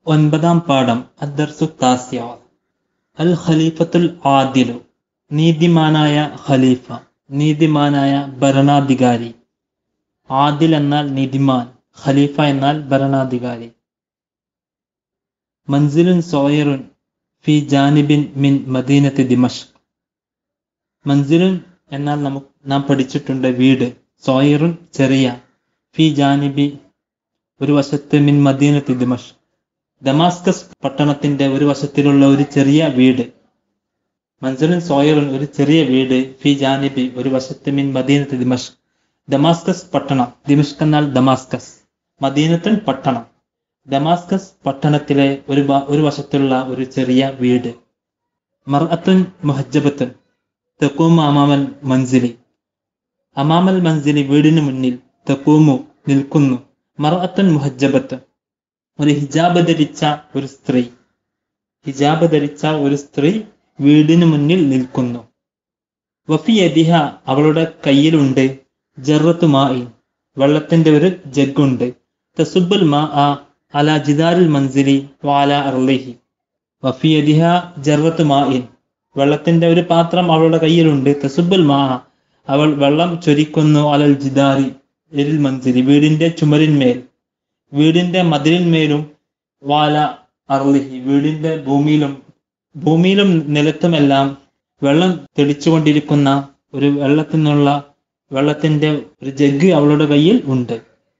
ഒൻപതാം പാഠം അദ്ദർസു താസ്യ അൽ ഖലീഫത്തുൽ ആദിലു നീതിമാനായ ഖലീഫ നീതിമാനായ ഭരണാധികാരി ആദിൽ എന്നാൽ നീതിമാൻ ഖലീഫ എന്നാൽ ഭരണാധികാരി മൻസിലുൻ സോയറുൻ ഫി ജാനിബിൻ മിൻ മദീനത്ത് ദിമഷ്ക് മൻസിലുൻ എന്നാൽ നമുക്ക് നാം പഠിച്ചിട്ടുണ്ട് വീട് സോയറുൻ ചെറിയ ഫി ജാനിബി ഒരു വശത്ത് മിൻ മദീനത്ത് ദിമഷ് ദമാസ്കസ് പട്ടണത്തിന്റെ ഒരു വശത്തിലുള്ള ഒരു ചെറിയ വീട് മൻസലിൻ സോയറുൻ ഒരു ചെറിയ വീട് ഫി ജാനിബി ഒരു വശത്ത് മിൻ മദീനത്ത് ദിമഷ് ദമാസ്കസ് പട്ടണം ദിമഷ്ക് എന്നാൽ ദമാസ്കസ് മദീനത്തൻ പട്ടണം ദമാസ്കസ് പട്ടണത്തിലെ ഒരു ഭാ- ഒരു വശത്തുള്ള ഒരു ചെറിയ വീട് മർഅത്തുൻ മുഹജ്ജബത്തുൻ തെക്കൂമ അമാമൽ മൻസിലി അമാമൽ മൻസിലി വീടിന് മുന്നിൽ തെക്കൂമു നിൽക്കുന്നു മർഅത്തുൻ മുഹജ്ജബത്തുൻ ഒരു ഹിജാബ് ധരിച്ച ഒരു സ്ത്രീ ഹിജാബ് ധരിച്ച ഒരു സ്ത്രീ വീടിന് മുന്നിൽ നിൽക്കുന്നു വഫി യദിഹ അവളുടെ കയ്യിലുണ്ട് ജറത്തു മായി വെള്ളത്തിന്റെ ഒരു ജഗ്ഗുണ്ട് തസുബുൽ മാ ആ അല ജിദാരുൽ മൻസിലി വാല അർലിഹി വഫി യദിഹ ജറത്തു മായിൻ വെള്ളത്തിന്റെ ഒരു പാത്രം അവളുടെ കയ്യിലുണ്ട് തസുബുൽ മാ അവൾ വെള്ളം ചൊരിക്കുന്നു അലൽ ജിദാരി എരിൽ മൻസിലി വീടിന്റെ ചുമരിന്മേൽ വീടിന്റെ മതിലിന്മേലും വാല അർലിഹി വീടിന്റെ ഭൂമിയിലും ഭൂമിയിലും നിലത്തുമെല്ലാം വെള്ളം തെളിച്ചുകൊണ്ടിരിക്കുന്ന ഒരു വെള്ളത്തിൽ നിന്നുള്ള വെള്ളത്തിന്റെ ഒരു ജഗ് അവളുടെ കയ്യിൽ ഉണ്ട്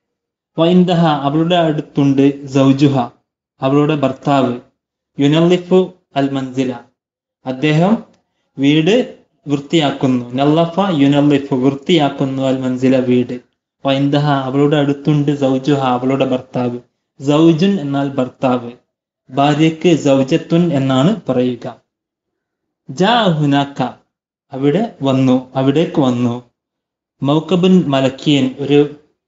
വൈന്ദഹ അവളുടെ അടുത്തുണ്ട് സൗജുഹ അവളുടെ ഭർത്താവ് യുനലിഫു അൽ മൻസില അദ്ദേഹം വീട് വൃത്തിയാക്കുന്നു നല്ലഫ യുനലിഫു വൃത്തിയാക്കുന്നു അൽ മൻസില വീട് വൈന്ദഹ അവളുടെ അടുത്തുണ്ട് സൗജുഹ അവളുടെ ഭർത്താവ് സൗജുൻ എന്നാൽ ഭർത്താവ് ഭാര്യയ്ക്ക് സൗജത്തുൻ എന്നാണ് പറയുക ജാ ഹുനാക്ക അവിടെ വന്നു അവിടേക്ക് വന്നു മൗക്കബുൻ മലക്കിയൻ ഒരു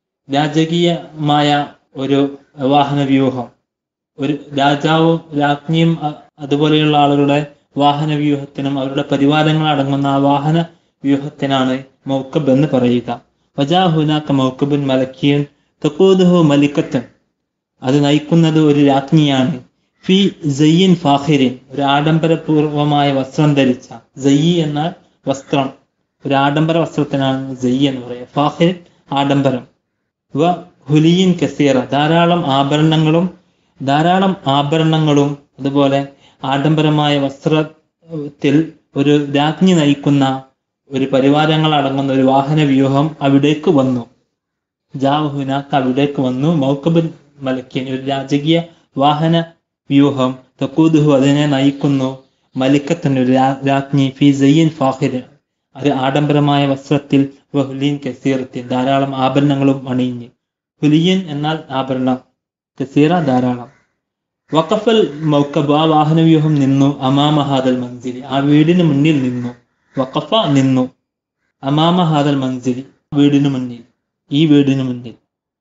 രാജകീയമായ ഒരു വാഹന വ്യൂഹം ഒരു രാജാവും രാജ്ഞിയും അ- അതുപോലെയുള്ള ആളുകളുടെ വാഹന വ്യൂഹത്തിനും അവരുടെ പരിവാരങ്ങൾ അടങ്ങുന്ന ആ വാഹന വ്യൂഹത്തിനാണ് മൗക്കബ് എന്ന് പറയുക വജാഹുനാക്ക മൗക്കബുൻ മലക്കിയൻ തക്കൂദുഹു മലിക്കത്തൻ അത് നയിക്കുന്നത് ഒരു രാജ്ഞിയാണ് ഫി ജയ്യിൻ ഫാഹിരിൻ ഒരു ആഡംബരപൂർവമായ വസ്ത്രം ധരിച്ച ജയ്യി എന്നാൽ വസ്ത്രം ഒരു ആഡംബര വസ്ത്രത്തിനാണ് ജയ്യി എന്ന് പറയുക ഫാഹിർ ആഡംബരം വ ഹുലിയിൻ കസീറ ധാരാളം ആഭരണങ്ങളും ധാരാളം ആഭരണങ്ങളും അതുപോലെ ആഡംബരമായ വസ്ത്രത്തിൽ ഒരു രാജ്ഞി നയിക്കുന്ന ഒരു പരിവാരങ്ങൾ അടങ്ങുന്ന ഒരു വാഹന വ്യൂഹം അവിടേക്ക് വന്നു ജാഹുനാക്ക് അവിടേക്ക് വന്നു മൗക്കബിൻ മലക്കിൻ ഒരു രാജകീയ വാഹന വ്യൂഹം തക്കൂദുഹു അതിനെ നയിക്കുന്നു മലിക്കത്തൻ ഒരു രാ- രാജ്ഞി ഫി സയ്യൻ ഫാഹിര് ഒരു ആഡംബരമായ വസ്ത്രത്തിൽ വഹുലീൻ കസീറത്തിൻ ധാരാളം ആഭരണങ്ങളും അണിഞ്ഞ് ഹുലിയൻ എന്നാൽ ആഭരണം കസീറ ധാരാളം വഖഫൽ മൗക്കബ് ആ വാഹനവ്യൂഹം നിന്നു അമാമ ഹാദൽ മൻസിലി ആ വീടിന് മുന്നിൽ നിന്നു വഖഫ നിന്നു അമാമ ഹാദൽ മൻസിലി വീടിന് മുന്നിൽ ഈ വീടിന് മുന്നിൽ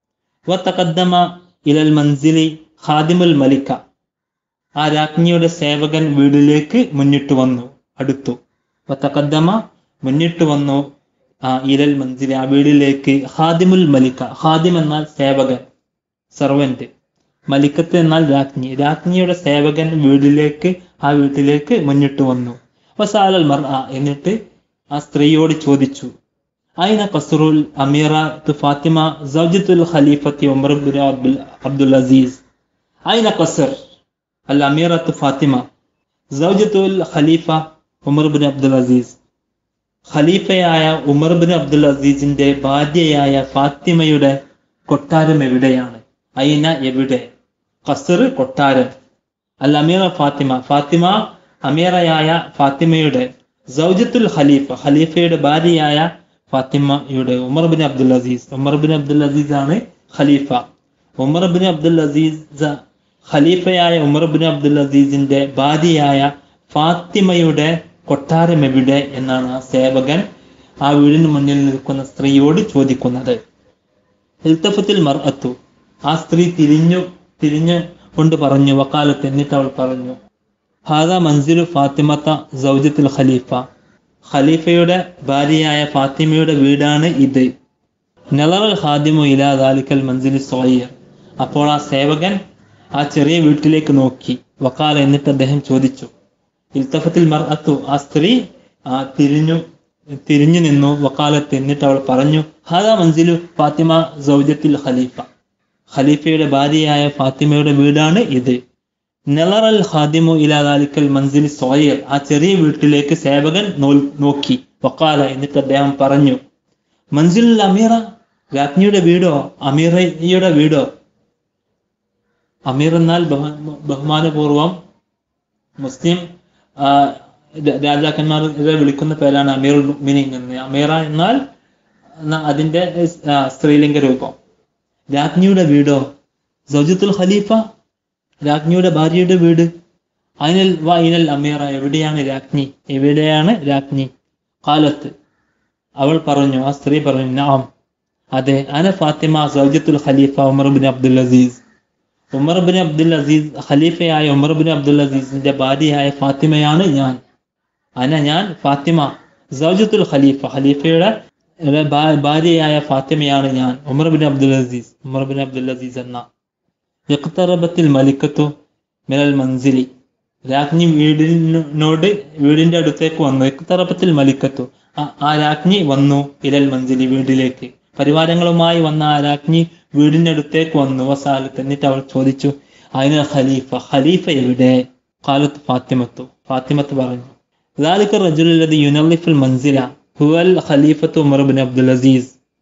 വതഖദ്ദമ ഇലൽ മൻസിലി ഖാദിമുൽ മലിക്ക ആ രാജ്ഞിയുടെ സേവകൻ വീടിലേക്ക് മുന്നിട്ട് വന്നു അടുത്തു വതഖദ്ദമ മുന്നിട്ട് വന്നു ആ ഇലൽ മൻസിലി ആ വീടിലേക്ക് ഖാദിമുൽ മലിക്ക ഖാദിം എന്നാൽ സേവകൻ സർവന്റ് മലിക്കത്ത് എന്നാൽ രാജ്ഞി രാജ്ഞിയുടെ സേവകൻ വീട്ടിലേക്ക് ആ വീട്ടിലേക്ക് മുന്നിട്ട് വന്നു വസാലൽ മർ എന്നിട്ട് ആ സ്ത്രീയോട് ചോദിച്ചു അയിന കസറുൽ അമീറ തു ഫാത്തിമ സൗജത്തുൽ ഖലീഫത്തി Umar bin Abdul Abdul Aziz അയിന കസർ അൽ അമീറ തു ഫാത്തിമ സൗജത്തുൽ ഖലീഫ ഉമർ ബിൻ അബ്ദുൽ അസീസ് ഖലീഫയായ ഉമർ ബിൻ അബ്ദുൽ അസീസിന്റെ ഭാര്യയായ ഫാത്തിമയുടെ കൊട്ടാരം എവിടെയാണ് അയിന എവിടെ ഖസർ കൊട്ടാരം അൽ അമീറ ഫാത്തിമ ഫാത്തിമ അമീറയായ ഫാത്തിമയുടെ സൗജത്തുൽ ഖലീഫ ഖലീഫയുടെ ഭാര്യയായ ഫാത്തിമയുടെ Umar bin Abdul Aziz Umar bin Abdul Aziz ആണ് ഖലീഫ ഉമർ ബിൻ അബ്ദുൽ അസീസ് ഖലീഫയായ ഉമർ ബിൻ അബ്ദുൽ അസീസിന്റെ ഭാര്യയായ ഫാത്തിമയുടെ കൊട്ടാരം എവിടെ എന്നാണ് ആ സേവകൻ ആ വീടിന് മുന്നിൽ നിൽക്കുന്ന സ്ത്രീയോട് ചോദിക്കുന്നത് ഇൽത്തഫത്തിൽ മർഅത്തു ആ സ്ത്രീ തിരിഞ്ഞു തിരിഞ്ഞു കൊണ്ട് പറഞ്ഞു വക്കാലത്ത് എന്നിട്ട് അവൾ പറഞ്ഞു ഹാദ മൻസിലു ഫാത്തിമത്ത സൗജത്തുൽ ഖലീഫ ഖലീഫയുടെ ഭാര്യയായ ഫാത്തിമയുടെ വീടാണ് ഇത് നലറൽ ഹാദിമു ഇലാ ദാലിക്കൽ മൻസിലി സോയർ അപ്പോൾ ആ സേവകൻ ആ ചെറിയ വീട്ടിലേക്ക് നോക്കി വക്കാല എന്നിട്ട് അദ്ദേഹം ചോദിച്ചു ഇൽത്തഫത്തിൽ മർഅത്തു ആ സ്ത്രീ ആ തിരിഞ്ഞു തിരിഞ്ഞു നിന്നു വക്കാലത്ത് എന്നിട്ട് അവൾ പറഞ്ഞു ഹാദാ മൻസിലു ഫാത്തിമ സൗജത്തിൽ ഖലീഫ ഖലീഫയുടെ ഭാര്യയായ ഫാത്തിമയുടെ വീടാണ് ഇത് നെലറൽ ഖാദിമു ഇലാദാലിക്കൽ മൻസിൽ സോയർ ആ ചെറിയ വീട്ടിലേക്ക് സേവകൻ നോ- നോക്കി വക്കാല എന്നിട്ട് അദ്ദേഹം പറഞ്ഞു മൻസിൽ അമീറ രാജ്ഞിയുടെ വീടോ അമീറയുടെ വീടോ അമീർ എന്നാൽ ബഹ- ബഹുമാനപൂർവം മുസ്ലിം ആ, രാ- രാജാക്കന്മാരെ വിളിക്കുന്ന പേരാണ് അമീർ മിനിങ് എന്ന് അമീറ എന്നാൽ ന- അതിന്റെ ആ, സ്ത്രീലിംഗ രൂപം രാജ്ഞിയുടെ വീടോ സൗജത്തുൽ ഖലീഫ രാജ്ഞിയുടെ ഭാര്യയുടെ വീട് അയിനൽ വ ഇനൽ അമീറ എവിടെയാണ് രാജ്ഞി എവിടെയാണ് രാജ്ഞി കാലത്ത് അവൾ പറഞ്ഞു ആ സ്ത്രീ പറഞ്ഞു നാം അതെ അന ഫാത്തിമ സൗജത്തുൽ ഖലീഫ Umar bin Abdul Aziz Umar bin Abdul Aziz ഖലീഫയായ ഉമർ ബിൻ അബ്ദുൽ അസീസിന്റെ ഭാര്യയായ ഫാത്തിമയാണ് ഞാൻ അന ഞാൻ ഫാത്തിമ സൗജത്തുൽ ഖലീഫ ഖലീഫയുടെ ഏർ, ഭാ- ഭാര്യയായ ഫാത്തിമയാണ് ഞാൻ Umar bin Abdul Aziz Umar bin Abdul Aziz എന്ന യക്തറബത്തിൽ മലിക്കത്തു മിനൽ മൻസിലി രാജ്ഞി വീടിനോട് വീടിന്റെ അടുത്തേക്ക് വന്നു യക്തറബത്തിൽ മലിക്കത്തു ആ- ആ രാജ്ഞി വന്നു ഇലൽ മൻസിലി വീട്ടിലേക്ക് പരിവാരങ്ങളുമായി വന്ന ആ രാജ്ഞി വീടിന്റെ അടുത്തേക്ക് വന്നു വസാലത്ത് എന്നിട്ട് അവൾ ചോദിച്ചു അതിന് ഖലീഫ ഖലീഫ എവിടെ കാലത്ത് ഫാത്തിമത്തു ഫാത്തിമത്ത് പറഞ്ഞു ذلك الرجل الذي ينظف المنزل هو الخليفة عمر بن عبد العزيز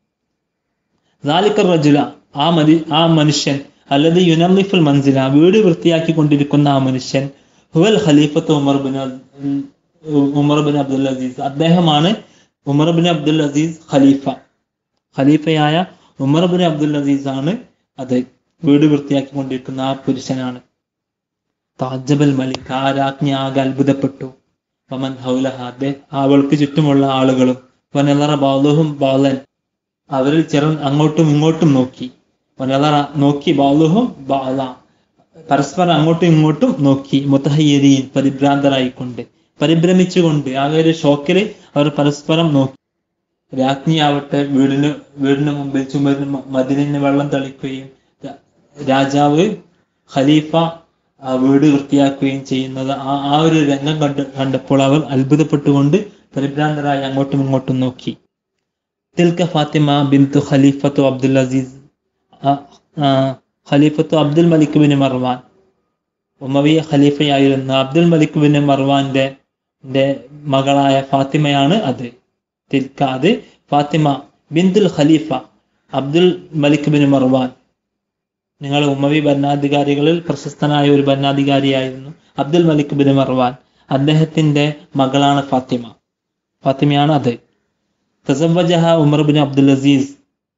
ذلك الرجل ആ മതി ആ മനുഷ്യൻ അല്ലത് യുനലിഫുൽ മൻസില വീട് വൃത്തിയാക്കി കൊണ്ടിരിക്കുന്ന ആ മനുഷ്യൻ ഹുവൽ ഖലീഫത്ത് ഉമർ ബിൻ അൽ- ഉമർ ബിൻ അബ്ദുൽ അസീസ് അദ്ദേഹമാണ് ഉമർ ബിൻ അബ്ദുൽ അസീസ് ഖലീഫ ഖലീഫയായ ഉമർ ബിൻ അബ്ദുൽ അസീസ് ആണ് അത് വീട് വൃത്തിയാക്കി കൊണ്ടിരിക്കുന്ന ആ പുരുഷനാണ് താജബൽ മലിക് ആ രാജ്ഞി ആകെ അത്ഭുതപ്പെട്ടു വമൻ ഹൗലഹാദെ അവൾക്ക് ചുറ്റുമുള്ള ആളുകളും വനലറ ബാലുഹും ബാലൻ അവരിൽ ചിലർ അങ്ങോട്ടും ഇങ്ങോട്ടും നോക്കി വനലറ നോക്കി ബാലുഹും ബാല പരസ്പരം അങ്ങോട്ടും ഇങ്ങോട്ടും നോക്കി മുത്തഹയ്യരിയിൽ പരിഭ്രാന്തരായിക്കൊണ്ട് പരിഭ്രമിച്ചുകൊണ്ട് ആകെ ഒരു ഷോക്കില് അവർ പരസ്പരം നോക്കി രാജ്ഞിയാവട്ടെ വീടിന് വീടിന് മുമ്പിൽ ചുമരിന് മ- മതിലിന് വെള്ളം തളിക്കുകയും രാ- രാജാവ് ഖലീഫ ആ വീട് വൃത്തിയാക്കുകയും ചെയ്യുന്നത് ആ ആ ഒരു രംഗം കണ്ട് കണ്ടപ്പോൾ അവർ അത്ഭുതപ്പെട്ടുകൊണ്ട് പരിഭ്രാന്തരായി അങ്ങോട്ടും ഇങ്ങോട്ടും നോക്കി തിൽക്ക ഫാത്തിമ ബിന്തു ഖലീഫത്തു അബ്ദുൽ അസീസ് ആ, ആ, ഖലീഫത്തു അബ്ദുൽ മലിക് ബിൻ മർവാൻ ഉമവിയ ഖലീഫയായിരുന്ന അബ്ദുൽ മലിക് ബിൻ മർവാന്റെ ന്റെ മകളായ ഫാത്തിമയാണ് അത് തിൽക്ക അത് ഫാത്തിമ ബിന്ദുൽ ഖലീഫ അബ്ദുൽ മലിക് ബിൻ മർവാൻ നിങ്ങൾ ഉമ്മവി ഭരണാധികാരികളിൽ പ്രശസ്തനായ ഒരു ഭരണാധികാരിയായിരുന്നു അബ്ദുൽ മലിക് ബിൻ മർവാൻ അദ്ദേഹത്തിന്റെ മകളാണ് ഫാത്തിമ ഫാത്തിമയാണ് അത് തസവജഹ Umar bin Abdul Aziz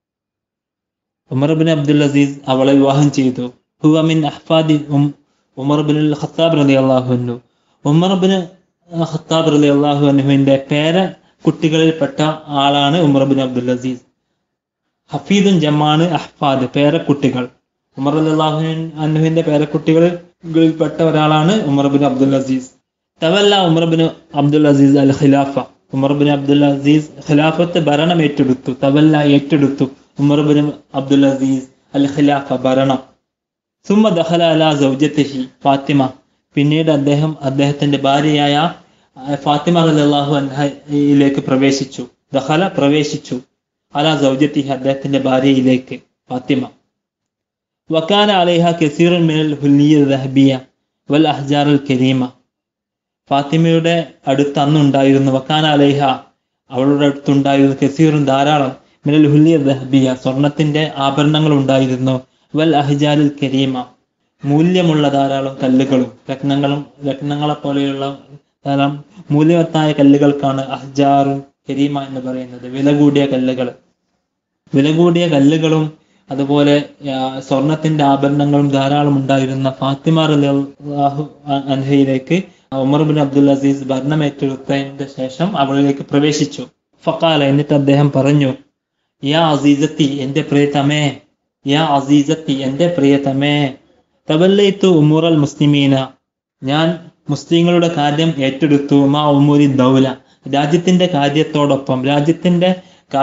Umar bin Abdul Aziz അവളെ വിവാഹം ചെയ്തു ഹുവ മിൻ അഹ്ഫാദി ഉം- ഉമർ ബിൻ ഖത്താബ് റലി അള്ളാഹുനു ഉമർ ബിൻ ഖത്താബ് റലി അള്ളാഹു അനുവിന്റെ പേര കുട്ടികളിൽപ്പെട്ട ആളാണ് ഉമർ ബിൻ അബ്ദുൽ അസീസ് ഹഫീദും ജമാണ് അഹ്ഫാദ് പേരക്കുട്ടികൾ ഉമർ അള്ളാഹു അന്നുവിന്റെ പേരക്കുട്ടികളിൽപ്പെട്ട ഒരാളാണ് ഉമർ ബിൻ അബ്ദുൽ അസീസ് തവല്ല ഉമർ ബിൻ അബ്ദുൽ അസീസ് അൽ ഖിലാഫ ഉമർ ബിൻ അബ്ദുൽ അസീസ് ഖിലാഫത്ത് ഭരണം ഏറ്റെടുത്തു തവല്ല ഏറ്റെടുത്തു ഉമർ ബിൻ അബ്ദുൽ അസീസ് അൽ ഖിലാഫ ഭരണം സുമ ദഹല അല സൗജത്തിഹി ഫാത്തിമ പിന്നീട് അദ്ദേഹം അദ്ദേഹത്തിന്റെ ഭാര്യയായ ആ, ഫാത്തിമ റളിയല്ലാഹു അൻഹയിലേക്ക് പ്രവേശിച്ചു ദഹല പ്രവേശിച്ചു അല സൗജത്തിഹി അദ്ദേഹത്തിന്റെ ഭാര്യയിലേക്ക് ഫാത്തിമ വക്കാന അലൈഹ കസീറുൻ മിനൽ ഹുല്ലിയ ദഹബിയ വൽ അഹ്ജാറുൽ കരീമ ഫാത്തിമയുടെ അടുത്ത് അന്നുണ്ടായിരുന്നു വക്കാന അലൈഹ അവളുടെ അടുത്തുണ്ടായിരുന്നു കസീറുൻ ധാരാളം മിനൽ ഹുല്ലിയ ദഹബിയ സ്വർണത്തിന്റെ ആഭരണങ്ങൾ ഉണ്ടായിരുന്നു വൽ അഹ്ജാലുൽ കരീമ മൂല്യമുള്ള ധാരാളം കല്ലുകളും രത്നങ്ങളും രത്നങ്ങളെ പോലെയുള്ള ധാരാളം മൂല്യവത്തായ കല്ലുകൾക്കാണ് അഹ്ജാറും കരീമ എന്ന് പറയുന്നത് വില കൂടിയ കല്ലുകൾ വില കൂടിയ കല്ലുകളും അതുപോലെ ആ, സ്വർണത്തിന്റെ ആഭരണങ്ങളും ധാരാളം ഉണ്ടായിരുന്ന ഫാത്തിമ റളിയല്ലാഹു അൻഹയിലേക്ക് ഉമർ ബിൻ അബ്ദുൽ അസീസ് ഭരണം ഏറ്റെടുത്തതിന്റെ ശേഷം അവളിലേക്ക് പ്രവേശിച്ചു ഫക്കാല എന്നിട്ട് അദ്ദേഹം പറഞ്ഞു യാ അസീസത്തി എന്റെ പ്രിയതമേ യാ അസീസത്തി എന്റെ പ്രിയതമേ തവല്ലയിത്തു ഉമൂറൽ മുസ്ലിമീന ഞാൻ മുസ്ലിങ്ങളുടെ കാര്യം ഏറ്റെടുത്തു മാ ഉമൂരി ദൗല രാജ്യത്തിന്റെ കാര്യത്തോടൊപ്പം രാജ്യത്തിന്റെ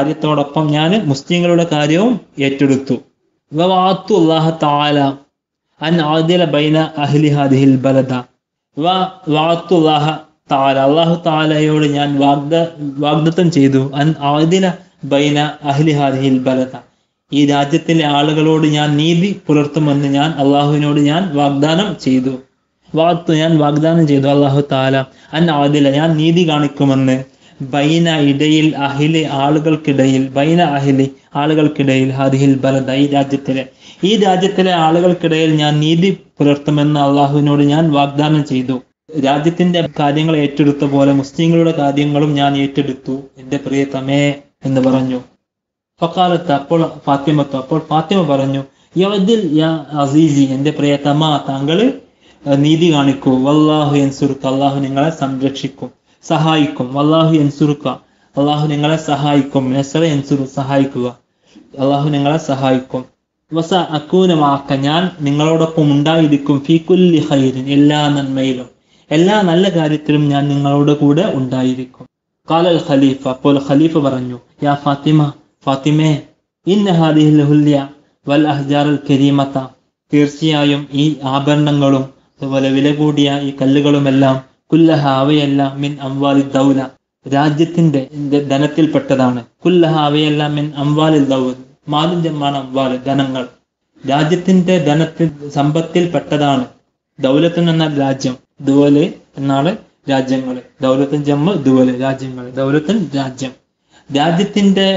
കാര്യത്തോടൊപ്പം ഞാൻ മുസ്ലിങ്ങളുടെ കാര്യവും ഏറ്റെടുത്തു വവാത്തു അല്ലാഹ തആല അൻ ആദില ബൈന അഹ്ലി ഹാദിഹിൽ ബലദ വ വാത്തുല്ലാഹ താല അള്ളാഹു താലയോട് ഞാൻ വാഗ്ദ വാഗ്ദത്തം ചെയ്തു അൻ ആദില ബൈന അഹ്ലി ഹാദിഹിൽ ബലദ ഈ രാജ്യത്തിലെ ആളുകളോട് ഞാൻ നീതി പുലർത്തുമെന്ന് ഞാൻ അള്ളാഹുവിനോട് ഞാൻ വാഗ്ദാനം ചെയ്തു വാത്തു ഞാൻ വാഗ്ദാനം ചെയ്തു അള്ളാഹു താല അൻ ആദില ഞാൻ നീതി കാണിക്കുമെന്ന് ബൈന ഇടയിൽ അഹിലെ ആളുകൾക്കിടയിൽ ബൈന അഹിലി ആളുകൾക്കിടയിൽ ഹദിഹിൽ ബലദ ഈ രാജ്യത്തിലെ ഈ രാജ്യത്തിലെ ആളുകൾക്കിടയിൽ ഞാൻ നീതി പുലർത്തുമെന്ന് അള്ളാഹുവിനോട് ഞാൻ വാഗ്ദാനം ചെയ്തു രാജ്യത്തിന്റെ കാര്യങ്ങൾ ഏറ്റെടുത്ത പോലെ മുസ്ലിങ്ങളുടെ കാര്യങ്ങളും ഞാൻ ഏറ്റെടുത്തു എന്റെ പ്രിയതമേ എന്ന് പറഞ്ഞു ഫക്കാലത്ത് അപ്പോൾ ഫാത്തിമത്ത് അപ്പോൾ ഫാത്തിമ പറഞ്ഞു യവദിൽ യാ അസീസി എന്റെ പ്രിയതമ താങ്കൾ നീതി കാണിക്കൂ വല്ലാഹു എൻസുറുക്ക അള്ളാഹു നിങ്ങളെ സംരക്ഷിക്കും സഹായിക്കും വല്ലാഹു എൻസുറുക്ക അള്ളാഹു നിങ്ങളെ സഹായിക്കും നെസറ എൻസുറു സഹായിക്കുക അള്ളാഹു നിങ്ങളെ സഹായിക്കും വസ അക്കൂനമാക്ക ഞാൻ നിങ്ങളോടൊപ്പം ഉണ്ടായിരിക്കും ഫി കുല്ലി ഖൈറിൻ എല്ലാ നന്മയിലും എല്ലാ നല്ല കാര്യത്തിലും ഞാൻ നിങ്ങളോട് കൂടെ ഉണ്ടായിരിക്കും കാലൽ ഖലീഫ അപ്പോൾ ഖലീഫ പറഞ്ഞു യാ ഫാത്തിമ ഫാത്തിമേ ഇന്ന ഹാദിഹിൽ ഹുല്യ വൽ അഹ്ജാറുൽ കരീമത്ത തീർച്ചയായും ഈ ആഭരണങ്ങളും അതുപോലെ വില കൂടിയ ഈ കല്ലുകളുമെല്ലാം കുല്ലഹ അവയെല്ലാം മിൻ അംവാലി ദൗല രാജ്യത്തിന്റെ ധനത്തിൽപ്പെട്ടതാണ് കുല്ലഹ അവയെല്ലാം മിൻ അംവാലിൽ ദൗല മാലും ജമ്മാണ് അംവാല് ധനങ്ങൾ രാജ്യത്തിന്റെ ധനത്തിൽ സമ്പത്തിൽപ്പെട്ടതാണ് ദൗലത്ത് എന്നാൽ രാജ്യം ദുവല് എന്നാണ് രാജ്യങ്ങൾ ദൗലത്തൻ ജമ്മ ദുവല് രാജ്യങ്ങൾ ദൗലത്തൻ രാജ്യം രാജ്യത്തിന്റെ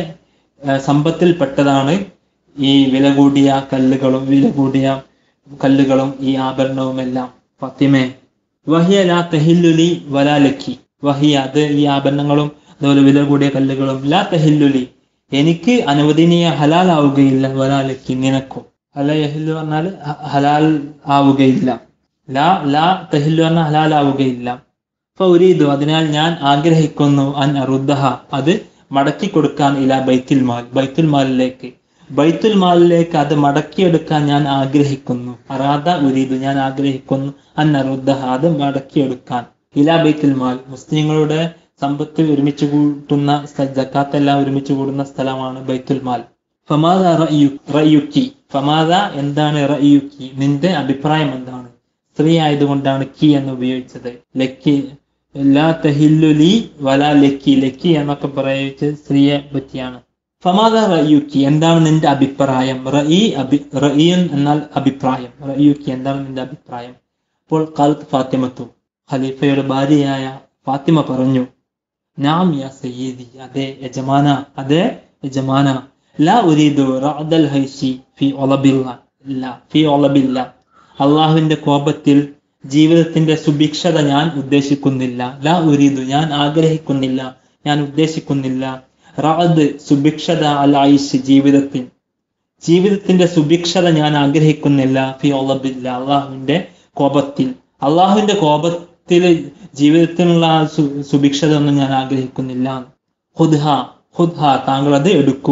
സമ്പത്തിൽപ്പെട്ടതാണ് ഈ വില കൂടിയ കല്ലുകളും വില കൂടിയ കല്ലുകളും ഈ ആഭരണവും എല്ലാം ഫത്തിമേ വഹിയ ലാ തെഹില്ലുലി വലാ ലക്കി വഹിയ അത് ഈ ആഭരണങ്ങളും അതുപോലെ വില കൂടിയ കല്ലുകളും ലാ തെഹില്ലുലി എനിക്ക് അനുവദനീയ ഹലാൽ ആവുകയില്ല വലാ ലക്കി നിനക്കും അല്ല യഹില്ലു പറഞ്ഞാൽ ഹലാൽ ആവുകയില്ല ലാ ലാ തെഹില്ലു പറഞ്ഞാൽ ഹലാൽ ആവുകയില്ല ഫൗരീദു അതിനാൽ ഞാൻ ആഗ്രഹിക്കുന്നു അൻ അറുദ്ദഹ അത് മടക്കി കൊടുക്കാൻ ഇല ബൈത്തുൽ മാൽ ബൈത്തുൽ മാലിലേക്ക് ബൈത്തുൽ മാലിലേക്ക് അത് മടക്കിയെടുക്കാൻ ഞാൻ ആഗ്രഹിക്കുന്നു അറാദ ഉരീദു ഞാൻ ആഗ്രഹിക്കുന്നു അൻ അറുദ്ദഹ അത് മടക്കിയെടുക്കാൻ ഇല ബൈത്തുൽ മാൽ മുസ്ലിങ്ങളുടെ സമ്പത്ത് ഒരുമിച്ച് കൂട്ടുന്ന ജക്കാത്ത് എല്ലാം ഒരുമിച്ച് കൂടുന്ന സ്ഥലമാണ് ബൈത്തുൽ മാൽ ഫമാദ റയുക്കി ഫമാദ എന്താണ് റയുക്കി നിന്റെ അഭിപ്രായം എന്താണ് സ്ത്രീ ആയതുകൊണ്ടാണ് കി എന്ന് ഉപയോഗിച്ചത് ലക്കി ലാ തഹില്ലുലി വല ലക്കി ലക്കി എന്നൊക്കെ പ്രയോഗിച്ചത് സ്ത്രീയെ പറ്റിയാണ് ഫമാദ റയുക്കി എന്താണ് നിന്റെ അഭിപ്രായം റഈ അഭി റഈൻ എന്നാൽ അഭിപ്രായം റയുക്കി എന്താണ് നിന്റെ അഭിപ്രായം അപ്പോൾ കാലത്ത് ഫാത്തിമത്തു ഖലീഫയുടെ ഭാര്യയായ ഫാത്തിമ പറഞ്ഞു നാം യാ സയ്യിദി അതെ യജമാന അതെ യജമാന ലാ ഉരീദു റഅദൽ ഹൈഷി ഫി ഒളബില്ല ഇല്ല ഫി ഒളബില്ല അള്ളാഹുവിന്റെ കോപത്തിൽ ജീവിതത്തിന്റെ സുഭിക്ഷത ഞാൻ ഉദ്ദേശിക്കുന്നില്ല ലാ ഉരീദു ഞാൻ ആഗ്രഹിക്കുന്നില്ല ഞാൻ ഉദ്ദേശിക്കുന്നില്ല റാദ് സുഭിക്ഷത അൽ ആയിഷ് ജീവിതത്തിൽ ജീവിതത്തിന്റെ സുഭിക്ഷത ഞാൻ ആഗ്രഹിക്കുന്നില്ല ഫി ഒളബില്ല അള്ളാഹുവിന്റെ കോപത്തിൽ അള്ളാഹുവിന്റെ കോപത്തിൽ ജീവിതത്തിനുള്ള സു സുഭിക്ഷത ഒന്നും ഞാൻ ആഗ്രഹിക്കുന്നില്ല ഹുദ്ഹ ഹുദ്ഹ താങ്കൾ അത് എടുക്കൂ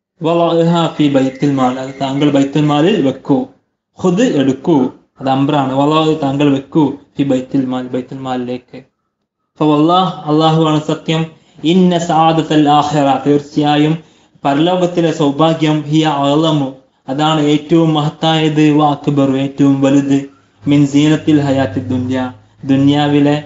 ഫി ബൈത്തുൽ മാൽ അത് താങ്കൾ ബൈത്തുൽ മാലിൽ വെക്കൂ ഹുദ് എടുക്കൂ അത് അമ്രാണ് വല്ലാഹ് താങ്കൾ വെക്കൂ ഫി ബൈത്തുൽ മാൽ ബൈത്തുൽ മാലിലേക്ക് ഫവല്ലാഹ് അള്ളാഹുവാണ് സത്യം ഇന്ന സാദത്തൽ ആഖിറ തീർച്ചയായും പരലോകത്തിലെ സൗഭാഗ്യം ഹിയ അളമു അതാണ് ഏറ്റവും മഹത്തായത് വാക്ബർ ഏറ്റവും വലുത് മിൻ സീനത്തിൽ ഹയാത്തി ദുന്യ ദുന്യാവിലെ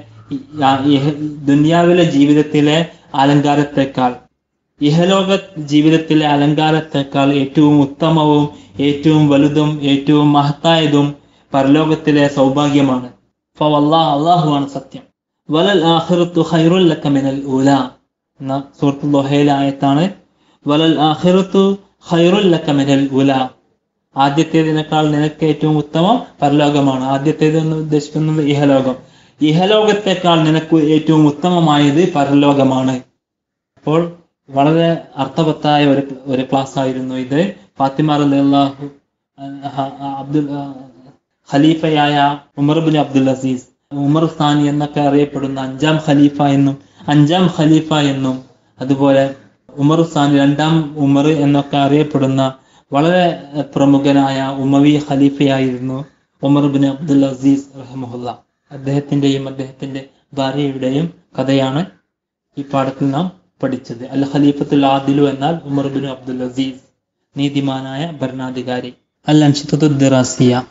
ദുന്യാവിലെ ജീവിതത്തിലെ അലങ്കാരത്തെക്കാൾ ഇഹലോക ജീവിതത്തിലെ അലങ്കാരത്തെക്കാൾ ഏറ്റവും ഉത്തമവും ഏറ്റവും വലുതും ഏറ്റവും മഹത്തായതും പരലോകത്തിലെ സൗഭാഗ്യമാണ് ഫവല്ലാഹ് അള്ളാഹുവാണ് സത്യം വലൽ ആഖിറത്തു ഖൈറുൽ ലക മിനൽ ഊല എന്ന സൂറത്ത് ദുഹയിലെ ആയത്താണ് വലൽ ആഖിറത്തു ഖൈറുൽ ലക മിനൽ ഊല ആദ്യത്തേതിനേക്കാൾ നിനക്ക് ഏറ്റവും ഉത്തമം പരലോകമാണ് ആദ്യത്തേത് എന്ന് ഉദ്ദേശിക്കുന്നത് ഇഹലോകം ഇഹലോകത്തെക്കാൾ നിനക്ക് ഏറ്റവും ഉത്തമമായത് പരലോകമാണ് അപ്പോൾ വളരെ അർത്ഥവത്തായ ഒരു ഒരു ക്ലാസ് ആയിരുന്നു ഇത് ഫാത്തിമ റളിയല്ലാഹു അബ്ദുൽ ഖലീഫയായ Umar bin Abdul Aziz Umar സ്ഥാനി എന്നൊക്കെ അറിയപ്പെടുന്ന അഞ്ചാം ഖലീഫ എന്നും അഞ്ചാം ഖലീഫ എന്നും അതുപോലെ ഉമർ സ്ഥാനി രണ്ടാം ഉമർ എന്നൊക്കെ അറിയപ്പെടുന്ന വളരെ പ്രമുഖനായ ഉമവി ഖലീഫയായിരുന്നു ഉമർ ബിൻ അബ്ദുൽ അസീസ് റഹമുല്ല അദ്ദേഹത്തിന്റെയും അദ്ദേഹത്തിന്റെ ഭാര്യയുടെയും കഥയാണ് ഈ പാഠത്തിൽ നാം പഠിച്ചത് അൽ ഖലീഫത്തുൽ ആദിലു എന്നാൽ ഉമർ ബിൻ അബ്ദുൽ അസീസ് നീതിമാനായ ഭരണാധികാരി അൽ അൻഷിത്തുദ്ദിറാസിയ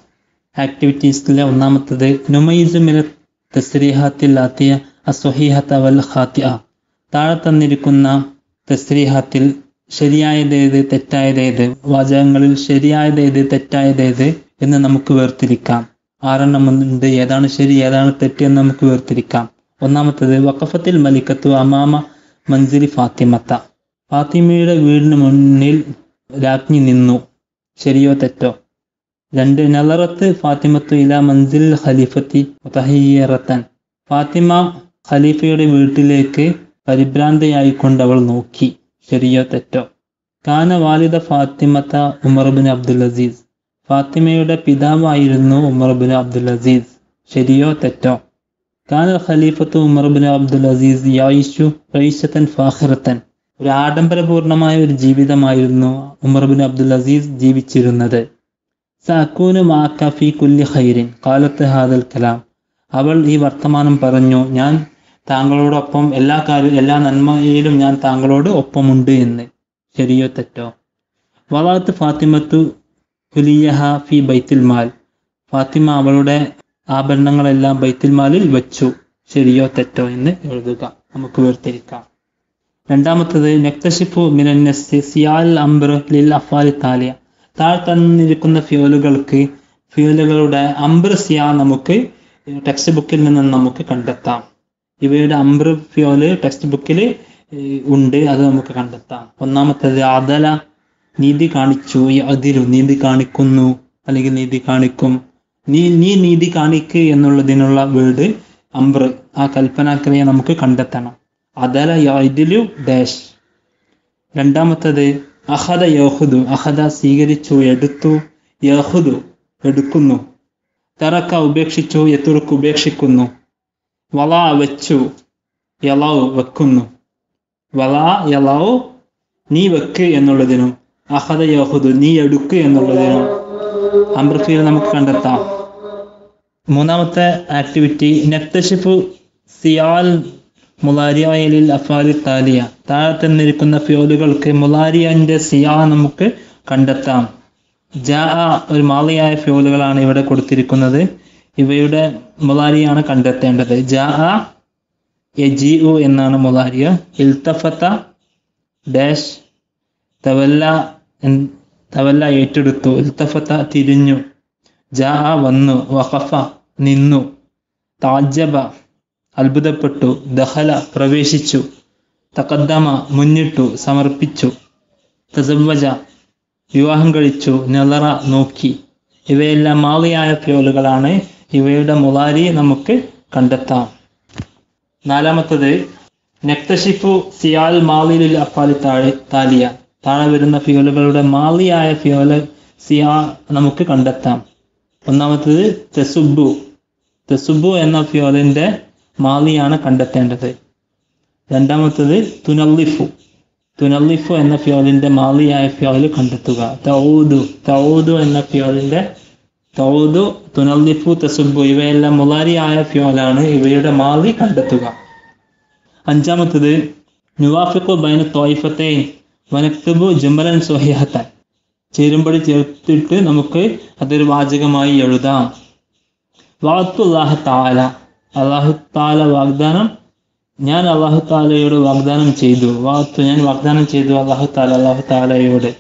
ആക്ടിവിറ്റീസിലെ ഒന്നാമത്തത് നുമൈസുമില തസ്രീഹാത്തിൽ ആത്തിയ അസ്വഹീഹത്ത വൽ ഖാത്തിഅ താഴെ തന്നിരിക്കുന്ന തസ്രീഹാത്തിൽ ശരിയായതേത് തെറ്റായതേത് വാചകങ്ങളിൽ ശരിയായതേത് തെറ്റായതേത് എന്ന് നമുക്ക് വേർതിരിക്കാം ആറെണ്ണം ഉണ്ട് ഏതാണ് ശരി ഏതാണ് തെറ്റ് എന്ന് നമുക്ക് വേർതിരിക്കാം ഒന്നാമത്തത് വഖഫത്തിൽ മലിക്കത്തു അമാമ മൻസിലി ഫാത്തിമത്ത ഫാത്തിമയുടെ വീടിന് മുന്നിൽ രാജ്ഞി നിന്നു ശരിയോ തെറ്റോ രണ്ട് നലറത്ത് ഫാത്തിമത്തു ഇല മൻസിൽ ഖലീഫത്തി മുതഹിയറത്തൻ ഫാത്തിമ ഖലീഫയുടെ വീട്ടിലേക്ക് പരിഭ്രാന്തയായിക്കൊണ്ട് അവൾ നോക്കി ശരിയോ തെറ്റോ കാന വാലിദ ഫാത്തിമത്ത ഉമർബിൻ അബ്ദുൽ അസീസ് ഫാത്തിമയുടെ പിതാവായിരുന്നു ഉമർബിൻ അബ്ദുൽ അസീസ് ശരിയോ തെറ്റോ കാന ഖലീഫത്ത് ഉമർബിൻ അബ്ദുൽ അസീസ് യായിഷു റൈഷത്തൻ ഫാഹിറത്തൻ ഒരു ആഡംബരപൂർണമായ ഒരു ജീവിതമായിരുന്നു ഉമർബിൻ അബ്ദുൽ അസീസ് ജീവിച്ചിരുന്നത് സഅക്കൂനു മാക്ക ഫി കുല്ലി ഖൈറിൻ കാലത്ത് ഹാദൽ കലാം അവൾ ഈ വർത്തമാനം പറഞ്ഞു ഞാൻ താങ്കളോടൊപ്പം എല്ലാ കാര്യം എല്ലാ നന്മയിലും ഞാൻ താങ്കളോട് ഒപ്പമുണ്ട് എന്ന് ശരിയോ തെറ്റോ വളാത്ത് ഫാത്തിമത്തു ഹുലിയഹ ഫി ബൈത്തുൽ മാൽ ഫാത്തിമ അവളുടെ ആഭരണങ്ങളെല്ലാം ബൈത്തുൽ മാലിൽ വെച്ചു ശരിയോ തെറ്റോ എന്ന് എഴുതുക നമുക്ക് വേർതിരിക്കാം രണ്ടാമത്തത് നെക്തഷിഫു മിനന്നസ് സിയാൽ അംബ്ര ലിൽ അഫാലി താലിയ താഴെ തന്നിരിക്കുന്ന ഫ്യൂലുകൾക്ക് ഫ്യൂലുകളുടെ അംബ്ര സിയ നമുക്ക് ടെക്സ്റ്റ് ബുക്കിൽ നിന്ന് നമുക്ക് കണ്ടെത്താം ഇവയുടെ അംബ്ര ഫ്യൂല് ടെക്സ്റ്റ് ബുക്കിൽ ഉണ്ട് അത് നമുക്ക് കണ്ടെത്താം ഒന്നാമത്തത് അദല നീതി കാണിച്ചു അതിരു നീതി കാണിക്കുന്നു അല്ലെങ്കിൽ നീതി കാണിക്കും നീ നീ നീതി കാണിക്ക് എന്നുള്ളതിനുള്ള വേർഡ് അംബ്ര ആ കൽപ്പനാക്രിയ നമുക്ക് കണ്ടെത്തണം അതല യദിലു ഡാഷ് രണ്ടാമത്തത് അഹദ യഹുദു അഹദ സ്വീകരിച്ചു എടുത്തു യഹുദു എടുക്കുന്നു തറക്ക ഉപേക്ഷിച്ചു എത്തുറുക്ക് ഉപേക്ഷിക്കുന്നു വള വെച്ചു യലാവ് വെക്കുന്നു വള യലാവ് നീ വെക്ക് എന്നുള്ളതിനും അഹദ യഹുദു നീ എടുക്ക് എന്നുള്ളതിനും അംബ്രഫീൽ നമുക്ക് കണ്ടെത്താം മൂന്നാമത്തെ ആക്ടിവിറ്റി നെക്തഷിഫു സിയാൽ മുലാരിയലിൽ അഫാലി താലിയ താഴെ തന്നിരിക്കുന്ന ഫ്യോലുകൾക്ക് മുലാരിയന്റെ സിയാ നമുക്ക് കണ്ടെത്താം ജാ ഒരു മാളിയായ ഫ്യോലുകളാണ് ഇവിടെ കൊടുത്തിരിക്കുന്നത് ഇവയുടെ മുലാരിയാണ് കണ്ടെത്തേണ്ടത് ജാ യജി ഉ എന്നാണ് മുലാരിയ ഇൽത്തഫത്ത ഡാഷ് തവല്ല തവല്ല ഏറ്റെടുത്തു ഇൽത്തഫത്ത തിരിഞ്ഞു ജാ വന്നു വഖഫ നിന്നു താജബ അത്ഭുതപ്പെട്ടു ദഹല പ്രവേശിച്ചു തക്കദ്ദമ മുന്നിട്ടു സമർപ്പിച്ചു തസവ്വജ വിവാഹം കഴിച്ചു നെലറ നോക്കി ഇവയെല്ലാം മാളിയായ ഫ്യോലുകളാണ് ഇവയുടെ മുലാരി നമുക്ക് കണ്ടെത്താം നാലാമത്തത് നെക്തഷിഫു സിയാൽ മാലിലിൽ അഫാലി താഴെ താലിയ താഴെ വരുന്ന ഫ്യോലുകളുടെ മാളിയായ ഫ്യോല് സിയാ നമുക്ക് കണ്ടെത്താം ഒന്നാമത്തത് തെസുബു തെസുബു എന്ന ഫ്യോലിന്റെ മാലിയാണ് കണ്ടെത്തേണ്ടത് രണ്ടാമത്തത് തുനല്ലിഫു തുനല്ലിഫു എന്ന ഫ്യോലിന്റെ മാലിയായ ഫ്യോല് കണ്ടെത്തുക തൗദു തൗദു എന്ന ഫ്യോലിന്റെ തൗദു തുനല്ലിഫു തസുബു ഇവയെല്ലാം മുലാരിയായ ഫ്യോലാണ് ഇവയുടെ മാലി കണ്ടെത്തുക അഞ്ചാമത്തത് നുവാഫിഖു ബൈന തോയിഫത്തെ വനക്തബു ജുമലൻ സ്വഹിഹത്തൻ ചേരുമ്പടി ചേർത്തിട്ട് നമുക്ക് അതൊരു വാചകമായി എഴുതാം വാത്തുല്ലാഹ താല അള്ളാഹു താല വാഗ്ദാനം ഞാൻ അള്ളാഹു താലയോട് വാഗ്ദാനം ചെയ്തു വാത്തു ഞാൻ വാഗ്ദാനം ചെയ്തു അള്ളാഹു താല അള്ളാഹു താലയോട്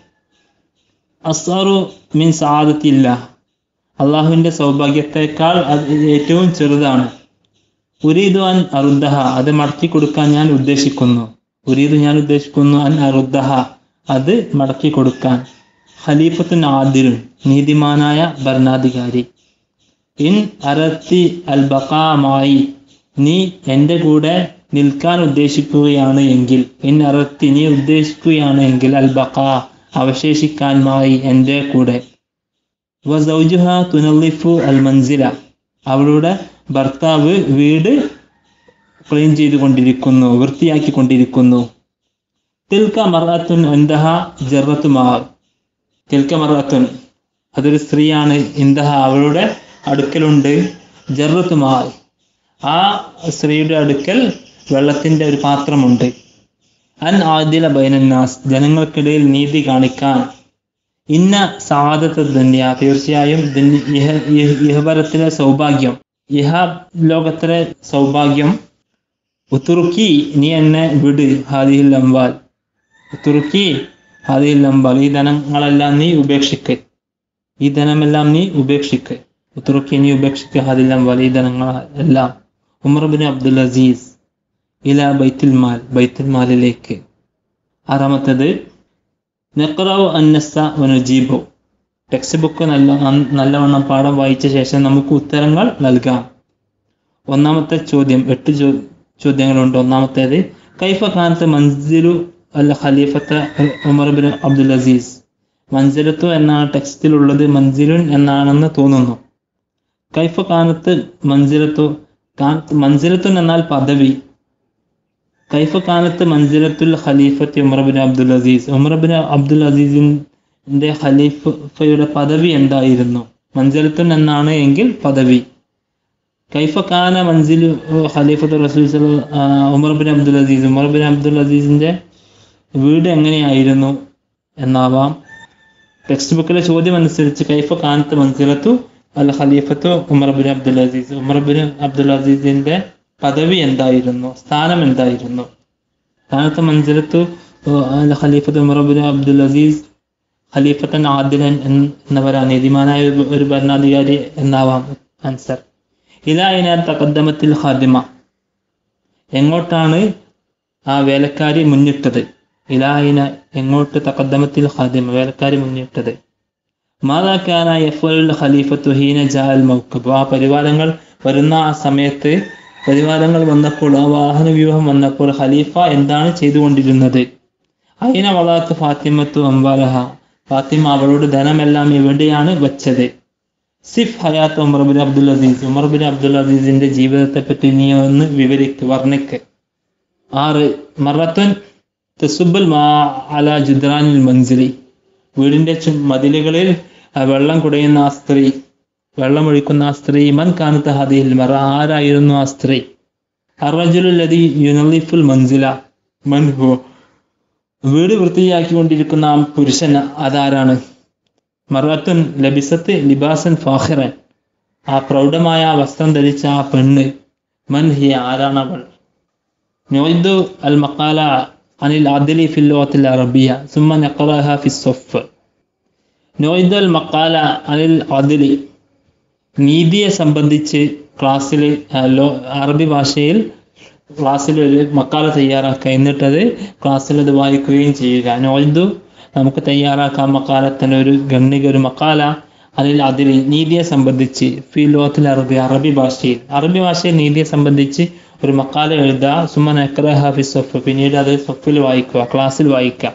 അസാറു മീൻ സാദത്തില്ല അള്ളാഹുവിന്റെ സൗഭാഗ്യത്തെക്കാൾ അത് ഏറ്റവും ചെറുതാണ് ഉരീദു അൻ അറുദ്ദഹ അത് മടക്കി കൊടുക്കാൻ ഞാൻ ഉദ്ദേശിക്കുന്നു ഉരീദു ഞാൻ ഉദ്ദേശിക്കുന്നു അൻ അറുദ്ദഹ അത് മടക്കി കൊടുക്കാൻ ഖലീഫത്തുൻ ആദിലുൻ നീതിമാനായ ഭരണാധികാരി ഇൻ അറത്തി അൽ ബക്കാമായി നീ എൻ്റെ കൂടെ നിൽക്കാൻ ഉദ്ദേശിക്കുകയാണ് എങ്കിൽ ഇൻ അറത്തി നീ ഉദ്ദേശിക്കുകയാണ് എങ്കിൽ അൽ ബക്ക അവശേഷിക്കാൻമായി എൻ്റെ കൂടെ വസൗജുഹ തുനല്ലിഫു അൽ മൻസില അവളുടെ ഭർത്താവ് വീട് ക്ലീൻ ചെയ്തുകൊണ്ടിരിക്കുന്നു വൃത്തിയാക്കിക്കൊണ്ടിരിക്കുന്നു തിൽക്ക മറാത്തുൻ എന്തഹ ജറത്തുമാർ തിൽക്ക മറാത്തുൻ അതൊരു സ്ത്രീയാണ് ഇന്ദഹ അവളുടെ അടുക്കലുണ്ട് ജറത്തുമാർ ആ സ്ത്രീയുടെ അടുക്കൽ വെള്ളത്തിന്റെ ഒരു പാത്രമുണ്ട് അൻ ആദില ബൈനന്നാസ് ജനങ്ങൾക്കിടയിൽ നീതി കാണിക്കാൻ ഇന്ന സാധത്ത് ദുന്യ തീർച്ചയായും ദുന്യ- ഇഹ- ഇഹ- ഇഹപരത്തിലെ സൗഭാഗ്യം ഇഹ ലോകത്തിലെ സൗഭാഗ്യം ഉത്തുറുക്കി നീ എന്നെ വിട് ഹാദിഹിൽ അംവാൽ ഉത്തുറുക്കി ഹാദിഹിൽ അംവാൽ ഈ ധനങ്ങളെല്ലാം നീ ഉപേക്ഷിക്ക് ഈ ധനമെല്ലാം നീ ഉപേക്ഷിക്ക് ഉത്തുറുക്കി നീ ഉപേക്ഷിക്ക് ഹാദിൽ അംവാൽ ഈ ധനങ്ങൾ എല്ലാം ഉമർ ബിൻ അബ്ദുൽ അസീസ് ഇല ബൈത്തുൽ മാൽ ബൈത്തുൽ മാലിലേക്ക് ആറാമത്തത് നെക്റാവ് അന്നസ വനുജീബു ടെക്സ്റ്റ് ബുക്ക് നല്ല നന്ന- നല്ലവണ്ണം പാഠം വായിച്ച ശേഷം നമുക്ക് ഉത്തരങ്ങൾ നൽകാം ഒന്നാമത്തെ ചോദ്യം എട്ട് ചോ ചോദ്യങ്ങളുണ്ട് ഒന്നാമത്തേത് കൈഫ ഖാനത്ത് മൻസിലു അൽ ഖലീഫത്ത് ഉമർ ബിൻ അബ്ദുൽ അസീസ് മൻസിലത്തു എന്നാണ് ടെക്സ്റ്റിലുള്ളത് മൻസിലുൻ എന്നാണെന്ന് തോന്നുന്നു കൈഫ ഖാനത്ത് മൻസിലത്തു കാനത്ത് മൻസിലത്തുൻ എന്നാൽ പദവി കൈഫ കാലത്ത് മൻസിലത്തുൽ ഖലീഫത്ത് Umar bin Abdul Aziz Umar bin Abdul അസീസിന്റെ ഖലീഫയുടെ പദവി എന്തായിരുന്നു മൻസിലത്തുൻ എന്നാണ് എങ്കിൽ പദവി കൈഫ കാന മൻസിൽ ഖലീഫത്ത് റസൂൽ സല്ല- ആ, Umar bin Abdul Aziz Umar bin Abdul അസീസിന്റെ വീട് എങ്ങനെയായിരുന്നു എന്നാവാം ടെക്സ്റ്റ് ബുക്കിലെ ചോദ്യം അനുസരിച്ച് കൈഫ കാനത്ത് മൻസിലത്തു അൽ ഖലീഫത്തു Umar bin Abdul Aziz Umar bin Abdul അസീസിന്റെ പദവി എന്തായിരുന്നു സ്ഥാനം എന്തായിരുന്നു സ്ഥാനത്ത് മൻസിലത്തു അൽ ഖലീഫത്ത് ഉമർ ബിൻ അബ്ദുൽ അസീസ് ഖലീഫത്തൻ ആദിലൻ എന്ന് എന്നവരാണ് നീതിമാനായ ഒരു ഒരു ഭരണാധികാരി എന്നാവാം ആൻസർ ഇലായിന തകദ്ദമത്തിൽ ഖാദിമ എങ്ങോട്ടാണ് ആ വേലക്കാരി മുന്നിട്ടത് ഇലായിന എങ്ങോട്ട് തകദ്ദമത്തിൽ ഖാദിമ വേലക്കാരി മുന്നിട്ടത് മാതാക്കാന യഫുൽ ഖലീഫത്തു ഹീന ജാൽ മൗക്കബ് ആ പരിവാരങ്ങൾ വരുന്ന ആ സമയത്ത് പരിവാരങ്ങൾ വന്നപ്പോൾ ആ വാഹന വ്യൂഹം വന്നപ്പോൾ ഖലീഫ എന്താണ് ചെയ്തുകൊണ്ടിരുന്നത് അയിന വളാത്ത് ഫാത്തിമത്തു അംബാലഹ ഫാത്തിമ അവളുടെ ധനമെല്ലാം എവിടെയാണ് വെച്ചത് സിഫ് ഹയാത്ത് Umar bin Abdul Aziz Umar bin Abdul അസീസിന്റെ ജീവിതത്തെ പറ്റി നീ ഒന്ന് വിവരിക്ക് വർണ്ണിക്ക് ആറ് മറത്തുൻ തെസുബൽ മാ അല ജുദ്രാനിൽ മൻസിലി വീടിന്റെ ചു- മതിലുകളിൽ ആ വെള്ളം കുടയുന്ന ആ സ്ത്രീ വെള്ളം ഒഴിക്കുന്ന ആ സ്ത്രീ മൻ കാനത്ത് ഹദിയിൽ മറ ആരായിരുന്നു ആ സ്ത്രീ അറജുലതി യുനലിഫുൽ മൻസില മൻ ഹു വീട് വൃത്തിയാക്കിക്കൊണ്ടിരിക്കുന്ന ആ പുരുഷൻ അതാരാണ് മറത്തുൻ ലബിസത്ത് ലിബാസൻ ഫാഹിറൻ ആ പ്രൗഢമായ ആ വസ്ത്രം ധരിച്ച ആ പെണ്ണ് മൻ ഹി ആരാണ് അവൾ نعد المقالة عن العدل في اللغة العربية ثم نقرأها في الصف نعد المقالة عن العدل നീതിയെ സംബന്ധിച്ച് ക്ലാസ്സിൽ അറബി ഭാഷയിൽ ക്ലാസ്സിൽ ഒരു മക്കാല തയ്യാറാക്കുക എന്നിട്ടത് ക്ലാസ്സിൽ അത് വായിക്കുകയും ചെയ്യുക നോയിദു നമുക്ക് തയ്യാറാക്കാം മക്കാലത്തിന് ഒരു ഗണ്ണിക ഒരു മക്കാല അതിൽ അതിൽ നീതിയെ സംബന്ധിച്ച് ഫി ലോകത്തിൽ അറബി അറബി ഭാഷയിൽ അറബി ഭാഷയിൽ നീതിയെ സംബന്ധിച്ച് ഒരു മക്കാല എഴുതുക സുമൻ അക്രഹ ഫി സഫ് പിന്നീട് അത് സഫിൽ വായിക്കുക ക്ലാസ്സിൽ വായിക്കുക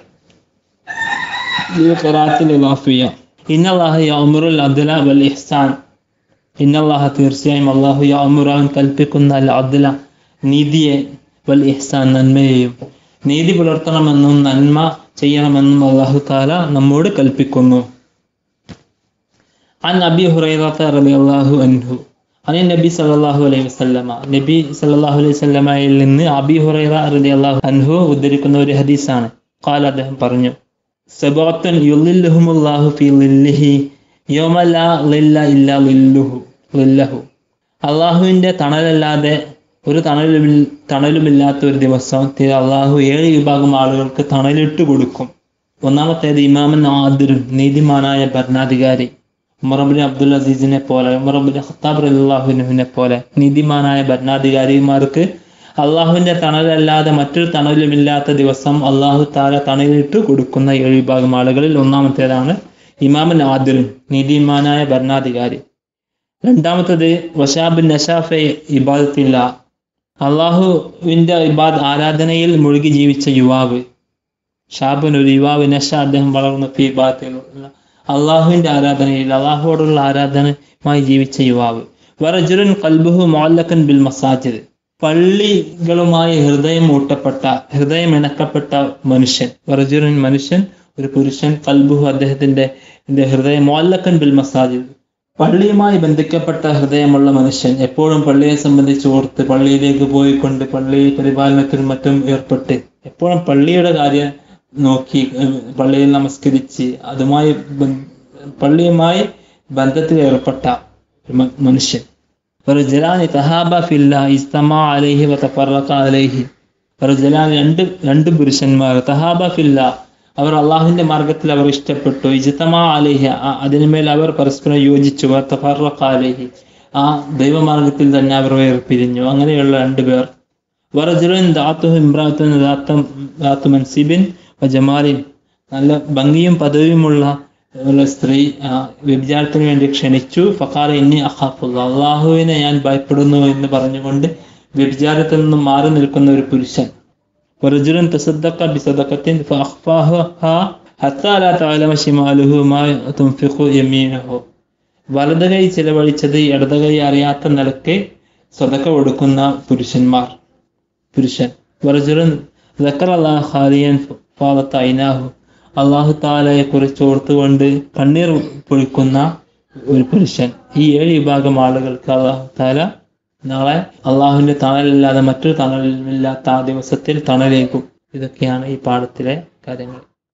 ഈ ഖിറാഅത്തിൽ ഇളാഫിയ ഇന്നല്ലാഹ യഅ്മുറുൽ അദ്ല വൽ ഇഹ്സാൻ ഇന്നല്ലാഹ തീർച്ചയായും അള്ളാഹു യഅ്മുറു അവൻ കൽപ്പിക്കുന്ന അൽ അദ്ല നീതിയെ വൽ ഇഹ്സാൻ നന്മയെയും നീതി പുലർത്തണമെന്നും നന്മ ചെയ്യണമെന്നും അള്ളാഹു താല നമ്മോട് കൽപ്പിക്കുന്നു عن أبي هريرة رضي الله عنه عن النبي صلى الله عليه وسلم നബി സല്ലല്ലാഹു അലൈഹി വസല്ലമയിൽ നിന്ന് അബി ഹുറൈറ റളിയല്ലാഹു അൻഹു ഉദ്ധരിക്കുന്ന ഒരു ഹദീസാണ് ഖാല അദ്ദേഹം പറഞ്ഞു സബഅത്തുൻ യുളില്ലുഹുമുല്ലാഹു ഫീ ളില്ലിഹി യൗമ ലാ ളില്ല ഇല്ലാ ളില്ലുഹു ളില്ലഹു അള്ളാഹുവിന്റെ തണലല്ലാതെ ഒരു തണലും തണലുമില്ലാത്ത ഒരു ദിവസം തി- അള്ളാഹു ഏഴ് വിഭാഗം ആളുകൾക്ക് തണലിട്ട് കൊടുക്കും ഒന്നാമത്തേത് ഇമാമൻ ആദിറുൻ നീതിമാനായ ഭരണാധികാരി ഉമറബിൻ അബ്ദുൽ അസീസിനെ പോലെ ഉമറബിൻ ഖത്താബ് അള്ളാഹുവിനെ പോലെ നീതിമാനായ ഭരണാധികാരിമാർക്ക് അള്ളാഹുവിന്റെ തണലല്ലാതെ മറ്റൊരു തണലുമില്ലാത്ത ദിവസം അള്ളാഹു താല തണലിട്ട് കൊടുക്കുന്ന ഏഴ് വിഭാഗം ആളുകളിൽ ഒന്നാമത്തേതാണ് ഇമാമൻ ആദിറുൻ നീതിമാനായ ഭരണാധികാരി രണ്ടാമത്തത് വഷാബിൻ നഷാഫെ ഇബാദത്തില്ല അള്ളാഹുവിന്റെ ഇബാദ് ആരാധനയിൽ മുഴുകി ജീവിച്ച യുവാവ് ഷാബിൻ ഒരു യുവാവ് നഷ അദ്ദേഹം വളർന്നു ഫി ഇബാദത്തിൽ അള്ളാഹുവിന്റെ ആരാധനയിൽ അള്ളാഹുവോടുള്ള ആരാധനയുമായി ജീവിച്ച യുവാവ് വറജുരൻ കൽബുഹു മോല്ലക്കൻ ബിൽ മസാജിദ് പള്ളികളുമായി ഹൃദയം ഊട്ടപ്പെട്ട ഹൃദയം ഇണക്കപ്പെട്ട മനുഷ്യൻ വറജുരൻ മനുഷ്യൻ ഒരു പുരുഷൻ കൽബുഹു അദ്ദേഹത്തിന്റെ ഇതിന്റെ ഹൃദയം മോല്ലക്കൻ ബിൽ മസാജിദ് പള്ളിയുമായി ബന്ധിക്കപ്പെട്ട ഹൃദയമുള്ള മനുഷ്യൻ എപ്പോഴും പള്ളിയെ സംബന്ധിച്ച് ഓർത്ത് പള്ളിയിലേക്ക് പോയിക്കൊണ്ട് പള്ളി പരിപാലനത്തിനും മറ്റും ഏർപ്പെട്ട് എപ്പോഴും പള്ളിയുടെ കാര്യം നോക്കി ഏഹ് പള്ളിയിൽ നമസ്കരിച്ച് അതുമായി ബ- പള്ളിയുമായി ബന്ധത്തിൽ ഏർപ്പെട്ട ഒരു മ- മനുഷ്യൻ റജുലാനി തഹാബ ഫില്ല ഇസ്തമ അലൈഹി വതഫറഖ അലൈഹി റജുലാൻ രണ്ട് രണ്ട് പുരുഷന്മാർ തഹാബ ഫില്ല അവർ അള്ളാഹുവിന്റെ മാർഗത്തിൽ അവർ ഇഷ്ടപ്പെട്ടു ഇജ്തമ അലൈഹി ആ- അതിനുമേൽ അവർ പരസ്പരം യോജിച്ചു വതഫറഖ അലൈഹി ആ ദൈവമാർഗത്തിൽ തന്നെ അവർ വേർപിരിഞ്ഞു അങ്ങനെയുള്ള രണ്ടുപേർ വറജുലൻ ദാത്തുഹു ഇമ്രാത്തുൻ ദാത്ത ദാത്തു മൻസിബിൻ വജമാലിൻ നല്ല ഭംഗിയും പദവിയുമുള്ള ഉള്ള സ്ത്രീ ആ, വ്യഭിചാരത്തിന് വേണ്ടി ക്ഷണിച്ചു ഫഖാല ഇന്നി അഖാഫുള്ള അള്ളാഹുവിനെ ഞാൻ ഭയപ്പെടുന്നു എന്ന് പറഞ്ഞുകൊണ്ട് വ്യഭിചാരത്തിൽ നിന്നും മാറി നിൽക്കുന്ന ഒരു പുരുഷൻ ورجل تصدق بصدقة فأخفاها حتى لا تعلم شماله ما تنفق يمينه വലത് കൈ ചിലവഴിച്ചത് ഇടത് കൈ അറിയാത്ത നിലക്ക് സ്വതക്ക കൊടുക്കുന്ന പുരുഷന്മാർ പുരുഷൻ വറജുലൻ ഖാലിയൻ ഫാദത്ത് ഐനാഹു അള്ളാഹു താലയെ കുറിച്ച് ഓർത്തുകൊണ്ട് കണ്ണീർ പൊഴിക്കുന്ന ഒരു പുരുഷൻ ഈ ഏഴ് വിഭാഗം ആളുകൾക്ക് അള്ളാഹു താല നാളെ അള്ളാഹുവിന്റെ തണലില്ലാതെ മറ്റൊരു തണലില്ലാത്ത ആ ദിവസത്തിൽ തണലേക്കും ഇതൊക്കെയാണ് ഈ പാഠത്തിലെ കാര്യങ്ങൾ